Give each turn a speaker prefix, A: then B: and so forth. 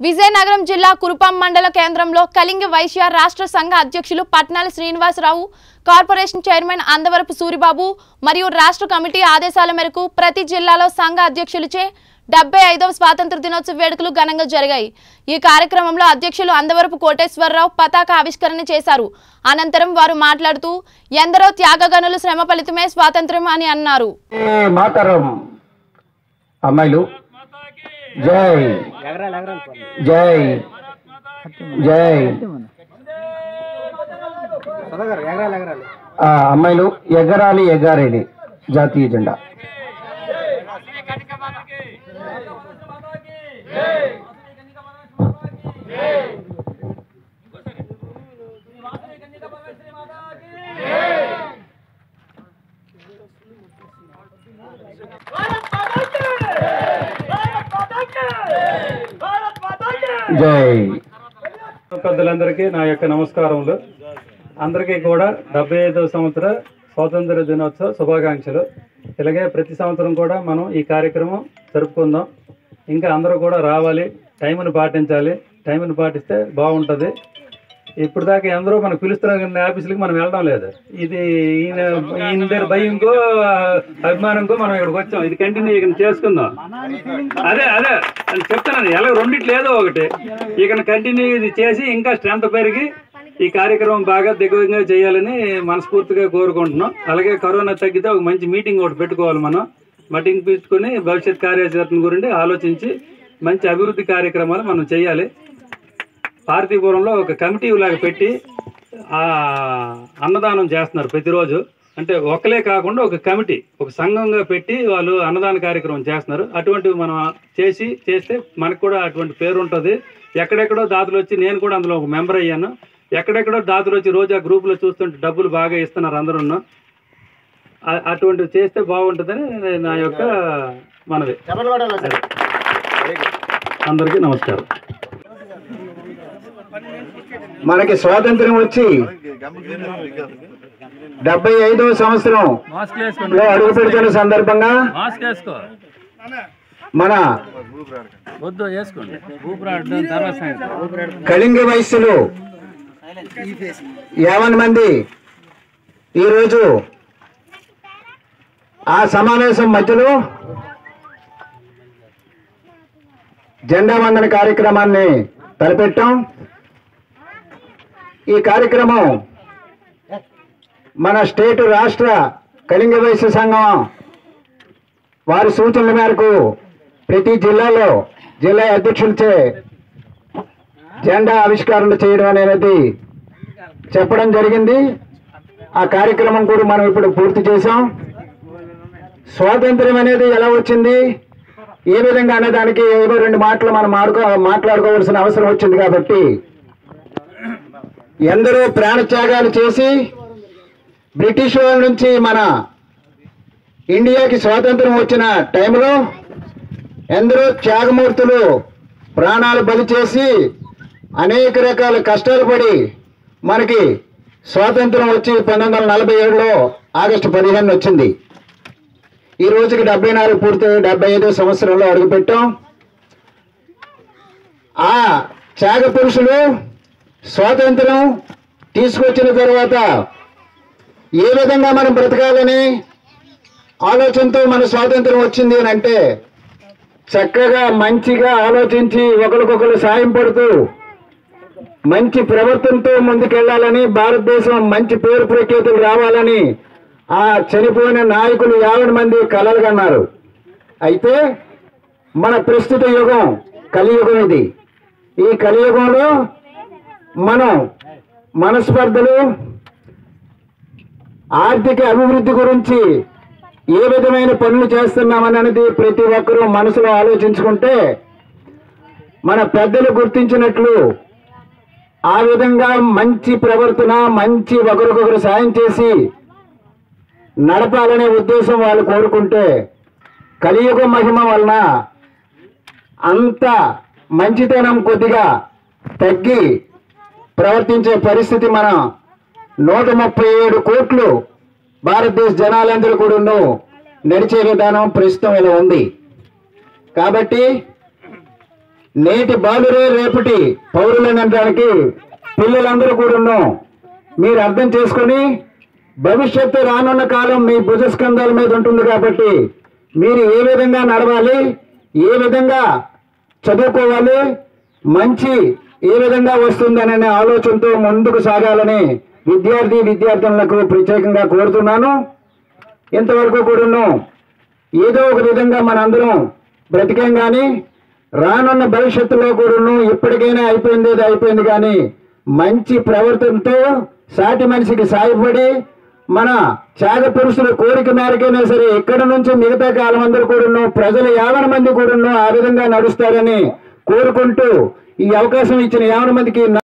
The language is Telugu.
A: విజయనగరం జిల్లా కురుపాం మండల కేంద్రంలో కలింగి వైశ్య రాష్ట్ర సంఘ అధ్యక్షులు పట్నాల శ్రీనివాసరావు కార్పొరేషన్ చైర్మన్ అందవరపు సూరిబాబు మరియు రాష్ట్ర కమిటీ ఆదేశాల మేరకు ప్రతి జిల్లాలో సంఘ అధ్యక్షులచే డెబ్బై ఐదవ స్వాతంత్ర దినోత్సవ వేడుకలు ఘనంగా జరిగాయి ఈ కార్యక్రమంలో అధ్యక్షులు అందవరపు కోటేశ్వరరావు పతాక ఆవిష్కరణ చేశారు అనంతరం వారు మాట్లాడుతూ ఎందరో త్యాగగనులు శ్రమ ఫలితమే స్వాతంత్ర్యం అని అన్నారు
B: ఏ మాతరం అమ్మాయిలు జై జై జై ఆ, అమ్మాయిలు ఎగరాలి ఎగారేలి జాతీయ జెండా జై
C: పెద్దలందరికీ నా యొక్క నమస్కారములు అందరికీ కూడా డెబ్బై ఐదవ సంవత్సర స్వాతంత్ర దినోత్సవ శుభాకాంక్షలు ఇలాగే ప్రతి సంవత్సరం కూడా మనం ఈ కార్యక్రమం జరుపుకుందాం ఇంకా అందరూ కూడా రావాలి టైంను పాటించాలి టైంను పాటిస్తే బాగుంటుంది ఇప్పుడు దాకా ఎందరో మనకు పిలుస్తున్న కానీ ఆఫీసులకి మనం వెళ్ళడం లేదు ఇది ఈయన ఈయన దగ్గర భయంకో అభిమానంకో మనం ఇక్కడికి వచ్చాం ఇది కంటిన్యూ ఇక చేసుకుందాం అదే అదే అని చెప్తున్నాను ఎలా రెండిట్లు ఏదో ఒకటి ఇక కంటిన్యూ ఇది చేసి ఇంకా స్ట్రెంత్ పెరిగి ఈ కార్యక్రమం బాగా దిగ్విజయంగా చేయాలని మనస్ఫూర్తిగా కోరుకుంటున్నాం అలాగే కరోనా తగ్గితే ఒక మంచి మీటింగ్ ఒకటి పెట్టుకోవాలి మనం మీటింగ్ పెట్టుకుని భవిష్యత్ కార్యాచరణ గురించి ఆలోచించి మంచి అభివృద్ధి కార్యక్రమాలు మనం చేయాలి పార్తీపురంలో ఒక కమిటీ లాగా పెట్టి ఆ అన్నదానం చేస్తున్నారు ప్రతిరోజు అంటే ఒక్కలే కాకుండా ఒక కమిటీ ఒక సంఘంగా పెట్టి వాళ్ళు అన్నదాన కార్యక్రమం చేస్తున్నారు అటువంటివి మనం చేసి చేస్తే మనకు కూడా అటువంటి పేరు ఉంటుంది ఎక్కడెక్కడో దాతలు వచ్చి నేను కూడా అందులో ఒక మెంబర్ అయ్యాను ఎక్కడెక్కడో దాతలు వచ్చి రోజు ఆ గ్రూపులో చూస్తుంటే డబ్బులు బాగా ఇస్తున్నారు అందరూ అటువంటివి చేస్తే బాగుంటుందని నా యొక్క మనవి అందరికీ నమస్కారం
B: మనకి స్వాతంత్రం వచ్చి డెబ్బై ఐదవ సంవత్సరం
C: మాస్క్
B: లో అడుగు పెడుతున్న సందర్భంగా
C: మాస్క్ వేసుకో
B: మన
C: వద్దు వేసుకోండి ఊపిరాడడం తర్వాత సంగతి.
B: కళింగ వయస్సులు యావన్ మంది ఈరోజు ఆ సమావేశం మధ్యలో జెండా వందన కార్యక్రమాన్ని తలపెట్టాం ఈ కార్యక్రమం మన స్టేట్ రాష్ట్ర కళింగ వయస్సు సంఘం వారి సూచనల మేరకు ప్రతి జిల్లాలో జిల్లా అధ్యక్షులచే జెండా ఆవిష్కరణ చేయడం అనేది చెప్పడం జరిగింది ఆ కార్యక్రమం కూడా మనం ఇప్పుడు పూర్తి చేసాం స్వాతంత్ర్యం అనేది ఎలా వచ్చింది ఏ విధంగా అనేదానికి ఏవో రెండు మాటలు మనం ఆడుకో మాట్లాడుకోవాల్సిన అవసరం వచ్చింది కాబట్టి ఎందరో ప్రాణత్యాగాలు చేసి బ్రిటిష్ వాళ్ళ నుంచి మన ఇండియాకి స్వాతంత్రం వచ్చిన టైంలో ఎందరో త్యాగమూర్తులు ప్రాణాలు బలి చేసి అనేక రకాల కష్టాలు పడి మనకి స్వాతంత్రం వచ్చి పంతొమ్మిది వందల నలభై ఏడులో ఆగస్టు పదిహేను వచ్చింది ఈ రోజుకి డెబ్బై నాలుగు పూర్తి డెబ్బై ఐదో సంవత్సరంలో అడుగుపెట్టాం ఆ త్యాగ పురుషులు స్వాతంత్రం తీసుకొచ్చిన తర్వాత ఏ విధంగా మనం బ్రతకాలని ఆలోచనతో మన స్వాతంత్రం వచ్చింది అని అంటే చక్కగా మంచిగా ఆలోచించి ఒకరికొకరు సాయం పడుతూ మంచి ప్రవర్తనతో ముందుకెళ్లాలని భారతదేశం మంచి పేరు ప్రఖ్యాతులు రావాలని ఆ చనిపోయిన నాయకులు యాభై మంది కలలు కన్నారు అయితే మన ప్రస్తుత యుగం కలియుగం ఇది ఈ కలియుగంలో మనం మనస్పర్ధలు ఆర్థిక అభివృద్ధి గురించి ఏ విధమైన పనులు చేస్తున్నామని అనేది ప్రతి ఒక్కరూ మనసులో ఆలోచించుకుంటే మన పెద్దలు గుర్తించినట్లు ఆ విధంగా మంచి ప్రవర్తన మంచి ఒకరికొకరు సాయం చేసి నడపాలనే ఉద్దేశం వాళ్ళు కోరుకుంటే కలియుగ మహిమ వలన అంత మంచితనం కొద్దిగా తగ్గి ప్రవర్తించే పరిస్థితి మనం నూట ముప్పై ఏడు కోట్లు భారతదేశ జనాలందరూ కూడా నడిచే విధానం ప్రస్తుతం ఇలా ఉంది కాబట్టి నేటి బాలురే రేపటి పౌరులనడానికి పిల్లలందరూ కూడా మీరు అర్థం చేసుకొని భవిష్యత్తు రానున్న కాలం మీ భుజస్కంధాల మీద ఉంటుంది కాబట్టి మీరు ఏ విధంగా నడవాలి ఏ విధంగా చదువుకోవాలి మంచి ఏ విధంగా వస్తుందనే ఆలోచనతో ముందుకు సాగాలని విద్యార్థి విద్యార్థులకు ప్రత్యేకంగా కోరుతున్నాను ఇంతవరకు కూడాను ఏదో ఒక విధంగా మనందరం బ్రతికాం కానీ రానున్న భవిష్యత్తులో కూడాను ఇప్పటికైనా అయిపోయింది ఏదో అయిపోయింది కానీ మంచి ప్రవర్తనతో సాటి మనిషికి సాయపడి మన త్యాగ పురుషుల కోరిక మేరకైనా సరే ఇక్కడ నుంచి మిగతా కాలం అందరూ కూడాను ప్రజలు యావన మంది కూడాను ఆ విధంగా నడుస్తారని కోరుకుంటూ ఈ అవకాశం ఇచ్చిన యావన మందికి